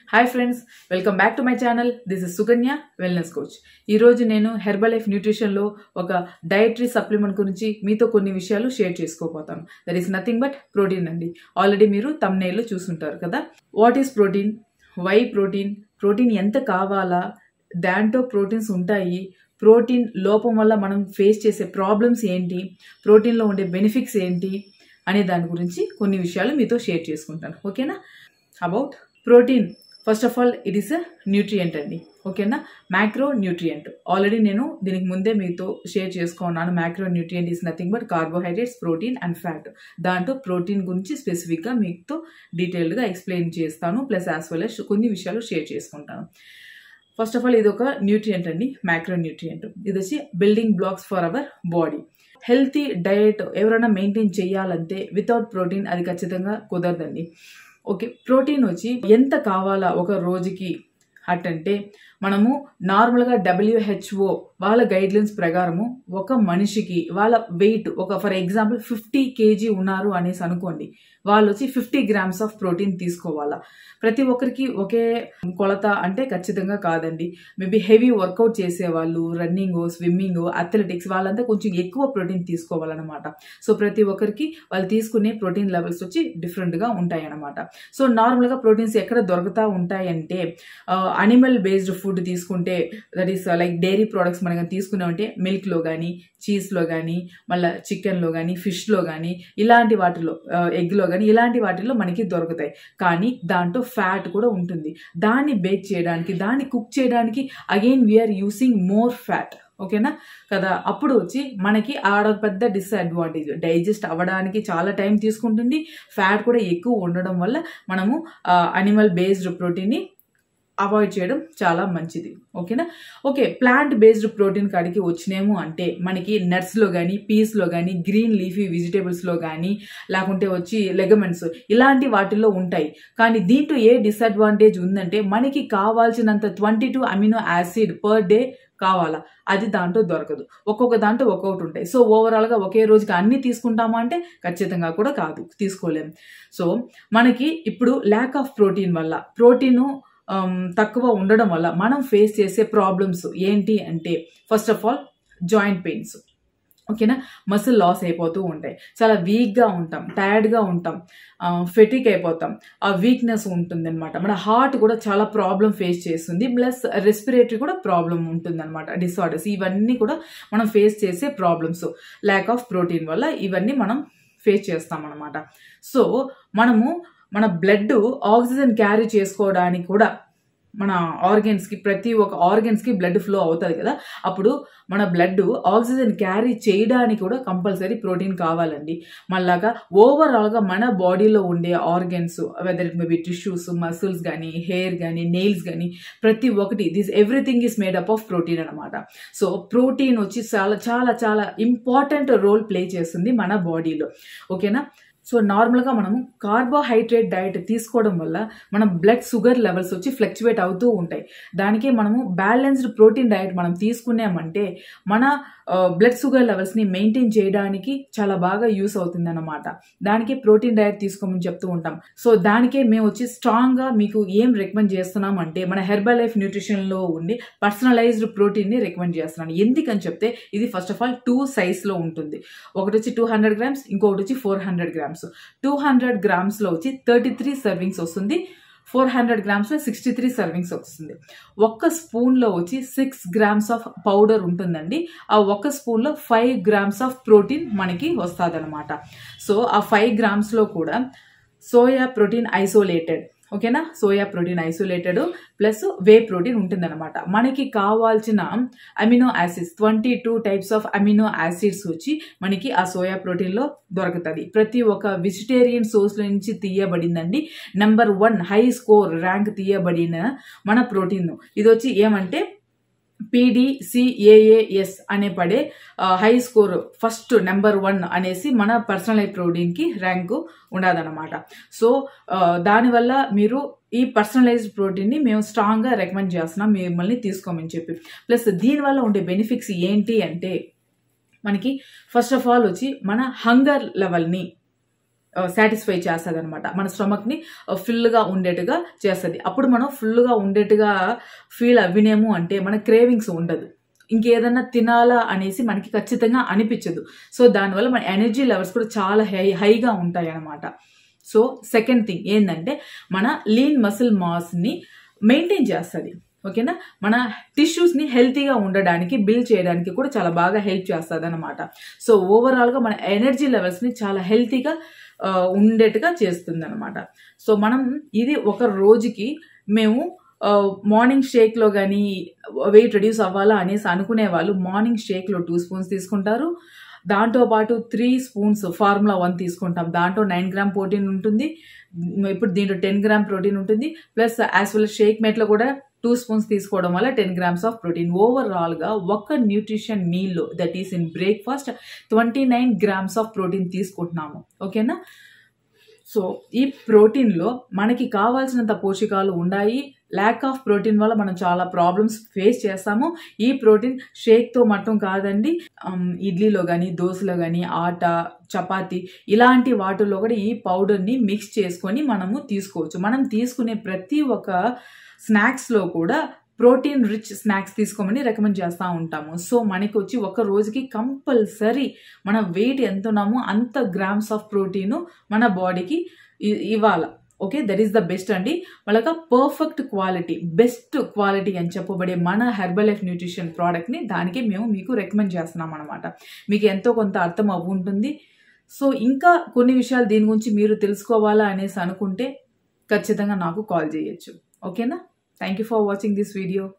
hi friends welcome back to my channel this is Sukanya wellness coach ఈరోజు నేను herbal life న్యూట్రిషన్లో ఒక dietary supplement గురించి మీతో కొన్ని విషయాలు షేర్ చేసుకోపోతాను that is nothing but protein అండి ఆల్రెడీ మీరు తమ్నేల్లో చూసుంటారు కదా what is protein why protein protein ఎంత కావాలా దాంట్లో ప్రోటీన్స్ ఉంటాయి ప్రోటీన్ లోపం వల్ల మనం ఫేస్ చేసే ప్రాబ్లమ్స్ ఏంటి ప్రోటీన్లో ఉండే బెనిఫిట్స్ ఏంటి అనే దాని గురించి కొన్ని విషయాలు మీతో షేర్ చేసుకుంటాను ఓకేనా about protein first of all it is a nutrient అండి ఓకేనా మ్యాక్రో న్యూట్రియంట్ ఆల్రెడీ నేను దీనికి ముందే మీతో షేర్ చేసుకున్నాను macro nutrient is nothing but carbohydrates protein and fat దాంట్లో ప్రోటీన్ గురించి స్పెసిఫిక్గా మీతో డీటెయిల్డ్గా ఎక్స్ప్లెయిన్ చేస్తాను ప్లస్ యాజ్ వెల్ as కొన్ని విషయాలు షేర్ చేసుకుంటాను ఫస్ట్ ఆఫ్ ఆల్ ఇది ఒక న్యూట్రియంట్ అండి మ్యాక్రో న్యూట్రియంట్ ఇది వచ్చి building blocks for our body healthy diet ఎవరైనా మెయింటైన్ చేయాలంటే వితౌట్ ప్రోటీన్ అది ఖచ్చితంగా కుదరదండి ఓకే ప్రోటీన్ వచ్చి ఎంత కావాలా ఒక రోజుకి అటంటే మనము నార్మల్గా డబ్ల్యూహెచ్ఓ వాళ్ళ గైడ్లైన్స్ ప్రకారము ఒక మనిషికి వాళ్ళ వెయిట్ ఒక ఫర్ ఎగ్జాంపుల్ ఫిఫ్టీ కేజీ ఉన్నారు అనేసి అనుకోండి వాళ్ళు వచ్చి ఫిఫ్టీ గ్రామ్స్ ఆఫ్ ప్రోటీన్ తీసుకోవాలా ప్రతి ఒక్కరికి ఒకే కొలత అంటే ఖచ్చితంగా కాదండి మేబీ హెవీ వర్కౌట్ చేసేవాళ్ళు రన్నింగ్ స్విమ్మింగ్ అథ్లెటిక్స్ వాళ్ళంతా కొంచెం ఎక్కువ ప్రోటీన్ తీసుకోవాలన్నమాట సో ప్రతి ఒక్కరికి వాళ్ళు తీసుకునే ప్రోటీన్ లెవెల్స్ వచ్చి డిఫరెంట్గా ఉంటాయి అన్నమాట సో నార్మల్గా ప్రోటీన్స్ ఎక్కడ దొరుకుతూ ఉంటాయంటే అనిమల్ బేస్డ్ ఫుడ్ తీసుకుంటే that is like dairy products మనం తీసుకున్నామంటే మిల్క్లో కానీ చీజ్లో కానీ మళ్ళీ చికెన్లో కానీ ఫిష్లో కానీ ఇలాంటి వాటిలో ఎగ్లో కానీ ఇలాంటి వాటిల్లో మనకి దొరుకుతాయి కానీ దాంట్లో ఫ్యాట్ కూడా ఉంటుంది దాన్ని బేక్ చేయడానికి దాన్ని కుక్ చేయడానికి again we are using more fat ఓకేనా కదా అప్పుడు వచ్చి మనకి ఆడ పెద్ద డిసడ్వాంటేజ్ డైజెస్ట్ అవ్వడానికి చాలా టైం తీసుకుంటుంది ఫ్యాట్ కూడా ఎక్కువ ఉండడం వల్ల మనము అనిమల్ బేస్డ్ ప్రోటీన్ని అవాయిడ్ చేయడం చాలా మంచిది ఓకేనా ఓకే ప్లాంట్ బేస్డ్ ప్రోటీన్ కాడికి వచ్చినాము అంటే మనకి నట్స్లో కానీ పీస్లో కానీ గ్రీన్ లీఫీ వెజిటేబుల్స్లో కానీ లేకుంటే వచ్చి లెగమెంట్స్ ఇలాంటి వాటిల్లో ఉంటాయి కానీ దీంట్లో ఏ డిసడ్వాంటేజ్ ఉందంటే మనకి కావాల్సినంత twenty two amino acid per day కావాలా అది దాంట్లో దొరకదు ఒక్కొక్క దాంట్లో ఒక్కొక్కటి ఉంటాయి సో ఓవరాల్గా ఒకే రోజుకి అన్ని తీసుకుంటామా అంటే ఖచ్చితంగా కూడా కాదు తీసుకోలేం సో మనకి ఇప్పుడు ల్యాక్ ఆఫ్ ప్రోటీన్ వల్ల ప్రోటీను తక్కువ ఉండడం వల్ల మనం ఫేస్ చేసే ప్రాబ్లమ్స్ ఏంటి అంటే first of all joint pains ఓకేనా మసిల్ లాస్ అయిపోతూ ఉంటాయి చాలా వీక్గా ఉంటాం టైర్డ్గా ఉంటాం ఫెటిక్ అయిపోతాం ఆ వీక్నెస్ ఉంటుందన్నమాట మన హార్ట్ కూడా చాలా ప్రాబ్లం ఫేస్ చేస్తుంది ప్లస్ రెస్పిరేటరీ కూడా ప్రాబ్లం ఉంటుందన్నమాట డిసార్డర్స్ ఇవన్నీ కూడా మనం ఫేస్ చేసే ప్రాబ్లమ్స్ ల్యాక్ ఆఫ్ ప్రోటీన్ వల్ల ఇవన్నీ మనం ఫేస్ చేస్తామన్నమాట సో మనము మన బ్లడ్ ఆక్సిజన్ క్యారీ చేసుకోవడానికి కూడా మన ఆర్గన్స్కి ప్రతి ఒక్క ఆర్గన్స్కి బ్లడ్ ఫ్లో అవుతుంది కదా అప్పుడు మన బ్లడ్ ఆక్సిజన్ క్యారీ చేయడానికి కూడా కంపల్సరీ ప్రోటీన్ కావాలండి మళ్ళాగా ఓవరాల్గా మన బాడీలో ఉండే organs whether it maybe tissues muscles కానీ హెయిర్ కానీ నెయిల్స్ కానీ ప్రతి ఒక్కటి this everything is made up of protein అనమాట సో ప్రోటీన్ వచ్చి చాలా చాలా చాలా ఇంపార్టెంట్ రోల్ ప్లే చేస్తుంది మన బాడీలో ఓకేనా సో నార్మల్గా మనము కార్బోహైడ్రేట్ డైట్ తీసుకోవడం వల్ల మన బ్లడ్ షుగర్ లెవెల్స్ వచ్చి ఫ్లక్చువేట్ అవుతూ ఉంటాయి దానికి మనము బ్యాలెన్స్డ్ ప్రోటీన్ డైట్ మనం తీసుకున్నామంటే మన బ్లడ్ షుగర్ లెవెల్స్ని మెయింటైన్ చేయడానికి చాలా బాగా యూస్ అవుతుంది అన్నమాట దానికి ప్రోటీన్ డైట్ తీసుకోమని చెప్తూ ఉంటాం సో దానికే మేము వచ్చి స్ట్రాంగ్గా మీకు ఏం రికమెండ్ చేస్తున్నాం అంటే మన హెర్బల్ లైఫ్ న్యూట్రిషన్లో ఉండి పర్సనలైజ్డ్ ప్రోటీన్ని రికమెండ్ చేస్తున్నాను ఎందుకని చెప్తే ఇది ఫస్ట్ ఆఫ్ ఆల్ టూ సైజ్లో ఉంటుంది ఒకటి వచ్చి టూ హండ్రెడ్ గ్రామ్స్ ఇంకొకటి వచ్చి four hundred grams two hundred గ్రామ్స్లో వచ్చి థర్టీ త్రీ సర్వింగ్స్ వస్తుంది ఫోర్ హండ్రెడ్ గ్రామ్స్లో సిక్స్టీ త్రీ సర్వింగ్స్ వస్తుంది ఒక్క స్పూన్లో వచ్చి సిక్స్ గ్రామ్స్ ఆఫ్ పౌడర్ ఉంటుందండి ఆ ఒక్క స్పూన్లో ఫైవ్ గ్రామ్స్ ఆఫ్ ప్రోటీన్ మనకి వస్తుంది అనమాట సో ఆ ఫైవ్ గ్రామ్స్లో కూడా సోయా ప్రోటీన్ ఐసోలేటెడ్ ఓకేనా soya protein isolated plus whey protein ఉంటుందన్నమాట మనకి కావాల్సిన amino acids twenty two types of amino acids వచ్చి మనకి ఆ సోయా ప్రోటీన్లో దొరుకుతుంది ప్రతి ఒక్క వెజిటేరియన్ సోర్స్ నుంచి తీయబడిందండి number one high score rank తీయబడిన మన ప్రోటీన్ ఇది వచ్చి ఏమంటే పీడీసీఏఏఎస్ అనే పడే high score first number one అనేసి మన పర్సనలైజ్ ప్రోటీన్కి ర్యాంకు ఉండదన్నమాట సో దానివల్ల మీరు ఈ పర్సనలైజ్డ్ ప్రోటీన్ని మేము స్ట్రాంగ్గా రికమెండ్ చేస్తున్నాం మిమ్మల్ని తీసుకోమని చెప్పి ప్లస్ దీనివల్ల ఉండే బెనిఫిట్స్ ఏంటి అంటే మనకి ఫస్ట్ ఆఫ్ ఆల్ వచ్చి మన హంగర్ లెవెల్ని సాటిస్ఫై చేస్తుంది అనమాట మన స్టమక్ని ఫుల్గా ఉండేట్టుగా చేస్తుంది అప్పుడు మనం ఫుల్గా ఉండేట్టుగా ఫీల్ అవ్వినేము అంటే మన క్రేవింగ్స్ ఉండదు ఇంకేదన్నా తినాలా అనేసి మనకి ఖచ్చితంగా అనిపించదు సో దానివల్ల మన ఎనర్జీ లెవెల్స్ కూడా చాలా హై హైగా ఉంటాయి అన్నమాట సో సెకండ్ థింగ్ ఏంటంటే మన లీన్ మసిల్ మాస్ని మెయింటైన్ చేస్తుంది ఓకేనా మన టిష్యూస్ని హెల్తీగా ఉండడానికి బిల్డ్ చేయడానికి కూడా చాలా బాగా హెల్ప్ చేస్తుంది అనమాట సో ఓవరాల్గా మన ఎనర్జీ లెవెల్స్ని చాలా హెల్తీగా ఆ, ఉండేట్టుగా చేస్తుంది అనమాట సో మనం ఇది ఒక రోజుకి మేము మార్నింగ్ షేక్లో కానీ వెయిట్ రెడ్యూస్ అవ్వాలా అనేసి అనుకునే వాళ్ళు మార్నింగ్ షేక్లో టూ స్పూన్స్ తీసుకుంటారు దాంతో పాటు త్రీ స్పూన్స్ ఫార్ములా వన్ తీసుకుంటాం దాంట్లో నైన్ గ్రామ్ ప్రోటీన్ ఉంటుంది ఇప్పుడు దీంట్లో టెన్ గ్రామ్ ప్రోటీన్ ఉంటుంది ప్లస్ యాజ్ వెల్ షేక్ మేట్లో కూడా టూ స్పూన్స్ తీసుకోవడం వల్ల టెన్ గ్రామ్స్ ఆఫ్ ప్రోటీన్ ఓవరాల్గా ఒక్క న్యూట్రిషన్ మీల్లో that is in breakfast twenty nine grams of protein తీసుకుంటున్నాము ఓకేనా సో ఈ ప్రోటీన్లో మనకి కావాల్సినంత పోషకాలు ఉన్నాయి ల్యాక్ ఆఫ్ ప్రోటీన్ వల్ల మనం చాలా ప్రాబ్లమ్స్ ఫేస్ చేస్తాము ఈ ప్రోటీన్ షేక్తో మట్టం కాదండి అమ్, ఇడ్లీలో కానీ దోశలో కానీ ఆట చపాతి ఇలాంటి వాటిల్లో కూడా ఈ పౌడర్ని మిక్స్ చేసుకొని మనము తీసుకోవచ్చు మనం తీసుకునే ప్రతి ఒక్క స్నాక్స్లో కూడా ప్రోటీన్ రిచ్ స్నాక్స్ తీసుకోమని రికమెండ్ చేస్తూ ఉంటాము సో మనకి వచ్చి ఒక రోజుకి కంపల్సరీ మన వెయిట్ ఎంత ఉన్నామో అంత గ్రామ్స్ ఆఫ్ ప్రోటీన్ మన బాడీకి ఇవ్వాలి okay that is the best అండి వాళ్ళక పర్ఫెక్ట్ క్వాలిటీ బెస్ట్ క్వాలిటీ అని చెప్పబడే మన హెర్బల్ లైఫ్ న్యూట్రిషన్ ప్రోడక్ట్ని దానికి మేము మీకు రికమెండ్ చేస్తున్నాం అనమాట మీకు ఎంతో కొంత అర్థం అవ్వు ఉంటుంది సో ఇంకా కొన్ని విషయాలు దీని గురించి మీరు తెలుసుకోవాలా అనేసి అనుకుంటే ఖచ్చితంగా నాకు కాల్ చేయొచ్చు ఓకేనా thank you for watching this video